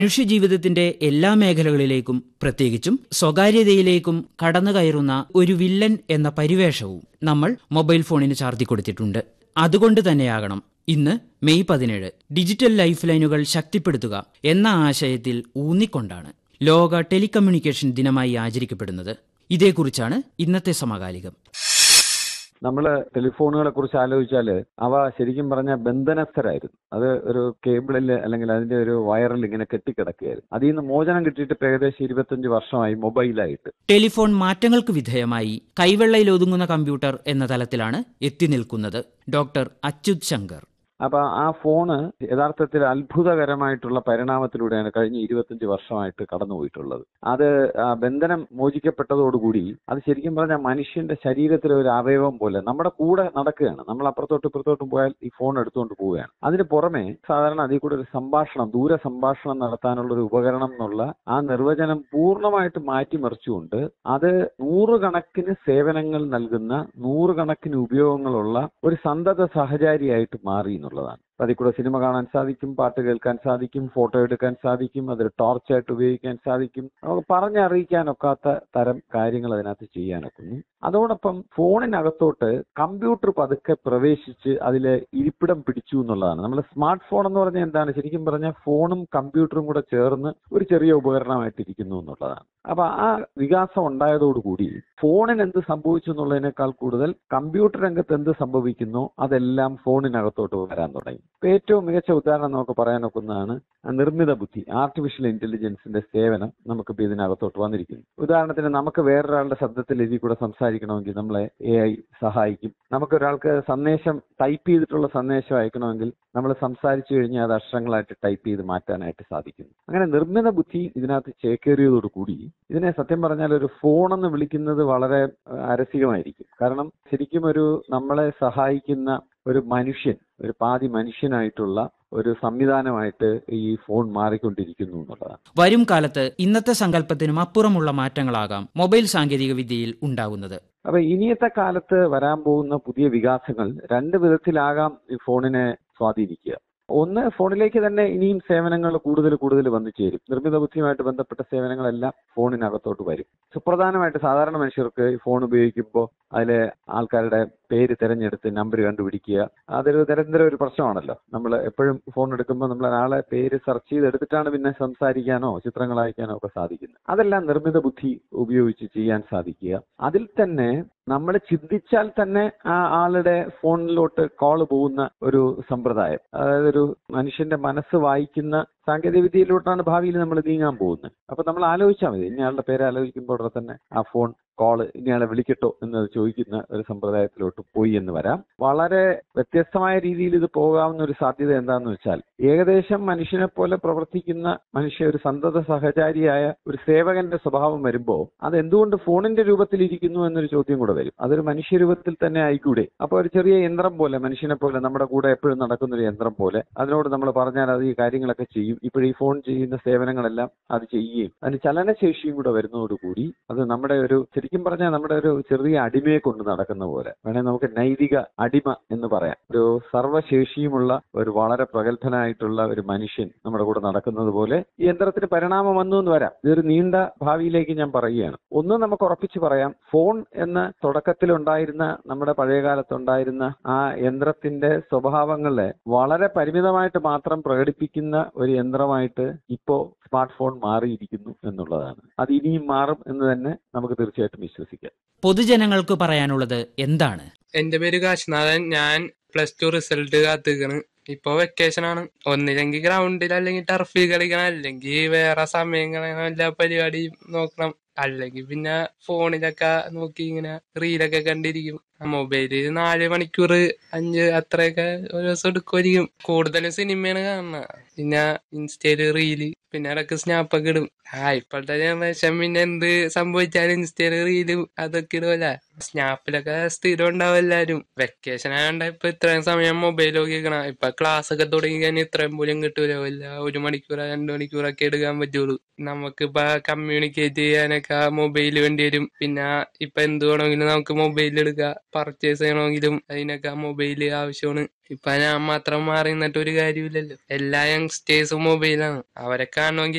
മനുഷ്യജീവിതത്തിന്റെ എല്ലാ മേഖലകളിലേക്കും പ്രത്യേകിച്ചും സ്വകാര്യതയിലേക്കും കടന്നുകയറുന്ന ഒരു വില്ലൻ എന്ന പരിവേഷവും നമ്മൾ മൊബൈൽ ഫോണിന് ചാർത്തി കൊടുത്തിട്ടുണ്ട് അതുകൊണ്ട് തന്നെയാകണം ഇന്ന് മെയ് പതിനേഴ് ഡിജിറ്റൽ ലൈഫ് ലൈനുകൾ ശക്തിപ്പെടുത്തുക എന്ന ആശയത്തിൽ ഊന്നിക്കൊണ്ടാണ് ലോക ടെലികമ്മ്യൂണിക്കേഷൻ ദിനമായി ആചരിക്കപ്പെടുന്നത് ഇതേക്കുറിച്ചാണ് ഇന്നത്തെ സമകാലികം നമ്മൾ ടെലിഫോണുകളെ കുറിച്ച് ആലോചിച്ചാൽ അവ ശരിക്കും പറഞ്ഞ ബന്ധനസ്ഥരായിരുന്നു അത് ഒരു കേബിളിൽ അല്ലെങ്കിൽ അതിന്റെ ഒരു വയറിൽ ഇങ്ങനെ കെട്ടിക്കിടക്കുകയായിരുന്നു അതിൽ നിന്ന് മോചനം കിട്ടിയിട്ട് ഇപ്പൊ ഏകദേശം ഇരുപത്തഞ്ച് വർഷമായി മൊബൈലായിട്ട് ടെലിഫോൺ മാറ്റങ്ങൾക്ക് വിധേയമായി കൈവെള്ളയിൽ ഒതുങ്ങുന്ന കമ്പ്യൂട്ടർ എന്ന തലത്തിലാണ് എത്തി നിൽക്കുന്നത് ഡോക്ടർ അച്യുത് ശങ്കർ അപ്പൊ ആ ഫോണ് യഥാർത്ഥത്തിൽ അത്ഭുതകരമായിട്ടുള്ള പരിണാമത്തിലൂടെയാണ് കഴിഞ്ഞ ഇരുപത്തഞ്ച് വർഷമായിട്ട് കടന്നുപോയിട്ടുള്ളത് അത് ആ ബന്ധനം മോചിക്കപ്പെട്ടതോടുകൂടി അത് ശരിക്കും പറഞ്ഞാൽ മനുഷ്യന്റെ ശരീരത്തിലെ ഒരു അവയവം പോലെ നമ്മുടെ കൂടെ നടക്കുകയാണ് നമ്മൾ അപ്പുറത്തോട്ട് ഇപ്പുറത്തോട്ടും പോയാൽ ഈ ഫോൺ എടുത്തുകൊണ്ട് പോവുകയാണ് അതിന് പുറമെ സാധാരണ അതിൽ കൂടെ ഒരു സംഭാഷണം ദൂര സംഭാഷണം നടത്താനുള്ള ഒരു ഉപകരണം എന്നുള്ള ആ നിർവചനം പൂർണ്ണമായിട്ട് മാറ്റിമറിച്ചുകൊണ്ട് അത് നൂറുകണക്കിന് സേവനങ്ങൾ നൽകുന്ന നൂറുകണക്കിന് ഉപയോഗങ്ങളുള്ള ഒരു സന്തത സഹചാരിയായിട്ട് മാറി എന്നുള്ളതാണ് അതിൽ കൂടെ സിനിമ കാണാൻ സാധിക്കും പാട്ട് കേൾക്കാൻ സാധിക്കും ഫോട്ടോ എടുക്കാൻ സാധിക്കും അതൊരു ടോർച്ചായിട്ട് ഉപയോഗിക്കാൻ സാധിക്കും നമുക്ക് പറഞ്ഞറിയിക്കാനൊക്കാത്ത തരം കാര്യങ്ങൾ അതിനകത്ത് ചെയ്യാനൊക്കുന്നു അതോടൊപ്പം ഫോണിനകത്തോട്ട് കമ്പ്യൂട്ടർ പതുക്കെ പ്രവേശിച്ച് അതിൽ ഇരിപ്പിടം പിടിച്ചു എന്നുള്ളതാണ് നമ്മൾ സ്മാർട്ട് ഫോൺ എന്ന് പറഞ്ഞാൽ എന്താണ് ശരിക്കും പറഞ്ഞാൽ ഫോണും കമ്പ്യൂട്ടറും കൂടെ ചേർന്ന് ഒരു ചെറിയ ഉപകരണമായിട്ടിരിക്കുന്നു എന്നുള്ളതാണ് അപ്പൊ ആ വികാസം ഉണ്ടായതോടുകൂടി ഫോണിന് എന്ത് സംഭവിച്ചു എന്നുള്ളതിനേക്കാൾ കൂടുതൽ കമ്പ്യൂട്ടർ രംഗത്ത് എന്ത് സംഭവിക്കുന്നോ അതെല്ലാം ഫോണിനകത്തോട്ട് വരാൻ തുടങ്ങി ഇപ്പൊ ഏറ്റവും മികച്ച ഉദാഹരണം നമുക്ക് പറയാൻ ഒക്കുന്നതാണ് നിർമ്മിത ബുദ്ധി ആർട്ടിഫിഷ്യൽ ഇന്റലിജൻസിന്റെ സേവനം നമുക്കിപ്പോൾ ഇതിനകത്തോട്ട് വന്നിരിക്കുന്നു ഉദാഹരണത്തിന് നമുക്ക് വേറൊരാളുടെ ശബ്ദത്തിൽ ഇതിൽ കൂടെ സംസാരിക്കണമെങ്കിൽ നമ്മളെ എ ഐ സഹായിക്കും നമുക്ക് ഒരാൾക്ക് സന്ദേശം ടൈപ്പ് ചെയ്തിട്ടുള്ള സന്ദേശം അയക്കണമെങ്കിൽ നമ്മൾ സംസാരിച്ചു കഴിഞ്ഞാൽ അത് അക്ഷരങ്ങളായിട്ട് ടൈപ്പ് ചെയ്ത് മാറ്റാനായിട്ട് സാധിക്കുന്നു അങ്ങനെ നിർമ്മിത ബുദ്ധി ഇതിനകത്ത് ചേക്കേറിയതോടുകൂടി ഇതിനെ സത്യം പറഞ്ഞാൽ ഒരു ഫോൺ എന്ന് വിളിക്കുന്നത് വളരെ അരസികമായിരിക്കും കാരണം ശരിക്കും ഒരു നമ്മളെ സഹായിക്കുന്ന ഒരു മനുഷ്യൻ ഒരു പാതി മനുഷ്യനായിട്ടുള്ള ഒരു സംവിധാനമായിട്ട് ഈ ഫോൺ മാറിക്കൊണ്ടിരിക്കുന്നു എന്നുള്ളതാണ് വരും കാലത്ത് ഇന്നത്തെ സങ്കല്പത്തിനും അപ്പുറമുള്ള മാറ്റങ്ങളാകാം മൊബൈൽ സാങ്കേതിക വിദ്യയിൽ ഉണ്ടാകുന്നത് അപ്പൊ ഇനിയത്തെ കാലത്ത് വരാൻ പോകുന്ന പുതിയ വികാസങ്ങൾ രണ്ട് വിധത്തിലാകാം ഈ ഫോണിനെ സ്വാധീനിക്കുക ഒന്ന് ഫോണിലേക്ക് തന്നെ ഇനിയും സേവനങ്ങൾ കൂടുതൽ കൂടുതൽ വന്നു ചേരും നിർമ്മിത ബുദ്ധിയുമായിട്ട് ബന്ധപ്പെട്ട സേവനങ്ങളെല്ലാം ഫോണിനകത്തോട്ട് വരും സുപ്രധാനമായിട്ട് സാധാരണ മനുഷ്യർക്ക് ഈ ഫോൺ ഉപയോഗിക്കുമ്പോൾ അതിലെ ആൾക്കാരുടെ പേര് തിരഞ്ഞെടുത്ത് നമ്പർ കണ്ടുപിടിക്കുക അതൊരു നിരന്തര ഒരു പ്രശ്നമാണല്ലോ നമ്മൾ എപ്പോഴും ഫോൺ എടുക്കുമ്പോൾ നമ്മൾ ഒരാളെ പേര് സെർച്ച് ചെയ്തെടുത്തിട്ടാണ് പിന്നെ സംസാരിക്കാനോ ചിത്രങ്ങൾ അയക്കാനോ ഒക്കെ സാധിക്കുന്നത് അതെല്ലാം നിർമ്മിത ബുദ്ധി ഉപയോഗിച്ച് ചെയ്യാൻ സാധിക്കുക അതിൽ തന്നെ നമ്മൾ ചിന്തിച്ചാൽ തന്നെ ആ ആളുടെ ഫോണിലോട്ട് കോൾ പോകുന്ന ഒരു സമ്പ്രദായം അതായത് ഒരു മനുഷ്യന്റെ മനസ്സ് വായിക്കുന്ന സാങ്കേതിക വിദ്യയിലോട്ടാണ് ഭാവിയിൽ നമ്മൾ നീങ്ങാൻ പോകുന്നത് അപ്പൊ നമ്മൾ ആലോചിച്ചാൽ മതി ഇന്നയാളുടെ പേര് ആലോചിക്കുമ്പോൾ ഉടനെ തന്നെ ആ ഫോൺ കോള് ഇനിയാളെ വിളിക്കട്ടോ എന്ന് ചോദിക്കുന്ന ഒരു സമ്പ്രദായത്തിലോട്ട് പോയി എന്ന് വരാം വളരെ വ്യത്യസ്തമായ രീതിയിൽ ഇത് പോകാവുന്ന ഒരു സാധ്യത എന്താണെന്ന് വെച്ചാൽ ഏകദേശം മനുഷ്യനെ പോലെ പ്രവർത്തിക്കുന്ന മനുഷ്യ ഒരു സന്തത സഹചാരിയായ ഒരു സേവകന്റെ സ്വഭാവം വരുമ്പോൾ അത് എന്തുകൊണ്ട് ഫോണിന്റെ രൂപത്തിൽ ഇരിക്കുന്നു എന്നൊരു ചോദ്യം കൂടെ വരും അതൊരു മനുഷ്യ രൂപത്തിൽ തന്നെ ആയിക്കൂടെ അപ്പോൾ ഒരു ചെറിയ യന്ത്രം പോലെ മനുഷ്യനെ പോലെ നമ്മുടെ കൂടെ എപ്പോഴും നടക്കുന്ന ഒരു യന്ത്രം പോലെ അതിനോട് നമ്മൾ പറഞ്ഞാൽ അത് ഈ കാര്യങ്ങളൊക്കെ ചെയ്യും ഇപ്പോൾ ഈ ഫോൺ ചെയ്യുന്ന സേവനങ്ങളെല്ലാം അത് ചെയ്യുകയും അതിന് ചലനശേഷിയും കൂടെ വരുന്നതോടുകൂടി അത് നമ്മുടെ ഒരു ശരിക്കും പറഞ്ഞാൽ നമ്മുടെ ഒരു ചെറിയ അടിമയെ കൊണ്ട് നടക്കുന്ന പോലെ വേണേൽ നമുക്ക് നൈതിക അടിമ എന്ന് പറയാം ഒരു സർവ്വശേഷിയുമുള്ള ഒരു വളരെ പ്രഗത്ഭനായിട്ടുള്ള ഒരു മനുഷ്യൻ നമ്മുടെ കൂടെ നടക്കുന്നത് പോലെ ഈ യന്ത്രത്തിന് പരിണാമം വന്നു എന്ന് വരാം ഇതൊരു നീണ്ട ഭാവിയിലേക്ക് ഞാൻ പറയുകയാണ് ഒന്ന് നമുക്ക് ഉറപ്പിച്ച് പറയാം ഫോൺ എന്ന തുടക്കത്തിലുണ്ടായിരുന്ന നമ്മുടെ പഴയകാലത്തുണ്ടായിരുന്ന ആ യന്ത്രത്തിന്റെ സ്വഭാവങ്ങളെ വളരെ പരിമിതമായിട്ട് മാത്രം പ്രകടിപ്പിക്കുന്ന ഒരു യന്ത്രമായിട്ട് ഇപ്പോ സ്മാർട്ട് ഫോൺ മാറിയിരിക്കുന്നു എന്നുള്ളതാണ് അത് ഇനിയും മാറും എന്ന് തന്നെ നമുക്ക് തീർച്ചയായിട്ടും വിശ്വസിക്കാം പൊതുജനങ്ങൾക്ക് പറയാനുള്ളത് എന്താണ് എന്റെ പേര് കാശിനാഥൻ ഞാൻ പ്ലസ് ടു റിസൾട്ട് കാത്തിക്കണ് ഇപ്പൊ വെക്കേഷൻ ആണ് ഒന്നില്ലെങ്കിൽ ഗ്രൗണ്ടിൽ അല്ലെങ്കിൽ ടർഫിൽ കളിക്കണം അല്ലെങ്കിൽ വേറെ സമയങ്ങൾ എല്ലാ പരിപാടിയും നോക്കണം അല്ലെങ്കിൽ പിന്നെ ഫോണിലൊക്കെ നോക്കി ഇങ്ങനെ റീലൊക്കെ കണ്ടിരിക്കും മൊബൈല് നാല് മണിക്കൂർ അഞ്ച് അത്രയൊക്കെ ഒരു ദിവസം എടുക്കുമായിരിക്കും കൂടുതലും സിനിമയാണ് കാണുന്നത് പിന്നെ ഇൻസ്റ്റയില് റീല് പിന്നെ ഇടയ്ക്ക് സ്നാപ്പൊക്കെ ഇടും ആ ഇപ്പോഴത്തെ ജനറേഷൻ പിന്നെ എന്ത് സംഭവിച്ചാലും ഇൻസ്റ്റയില് റീലും അതൊക്കെ ഇടുമല്ലേ സ്നാപ്പിലൊക്കെ സ്ഥിരം ഉണ്ടാവും എല്ലാരും വെക്കേഷൻ ആയതുകൊണ്ട് ഇപ്പൊ ഇത്രയും സമയം മൊബൈൽ നോക്കിക്കണം ഇപ്പൊ ക്ലാസ് ഒക്കെ തുടങ്ങി കഴിഞ്ഞാൽ ഇത്രയും പോലും കിട്ടൂല വല്ല ഒരു മണിക്കൂർ രണ്ടു മണിക്കൂറൊക്കെ എടുക്കാൻ പറ്റുള്ളൂ നമുക്കിപ്പോ കമ്മ്യൂണിക്കേറ്റ് ചെയ്യാനൊക്കെ മൊബൈൽ വേണ്ടി വരും പിന്നെ ഇപ്പൊ എന്ത് വേണമെങ്കിലും നമുക്ക് മൊബൈൽ എടുക്കാം പർച്ചേസ് ചെയ്യണമെങ്കിലും അതിനൊക്കെ മൊബൈൽ ആവശ്യമാണ് ഇപ്പൊ ഞാൻ മാത്രം മാറി നിന്നിട്ട് ഒരു കാര്യമില്ലല്ലോ എല്ലാ യങ്സ്റ്റേഴ്സും മൊബൈലാണ് അവരെ കാണണമെങ്കിൽ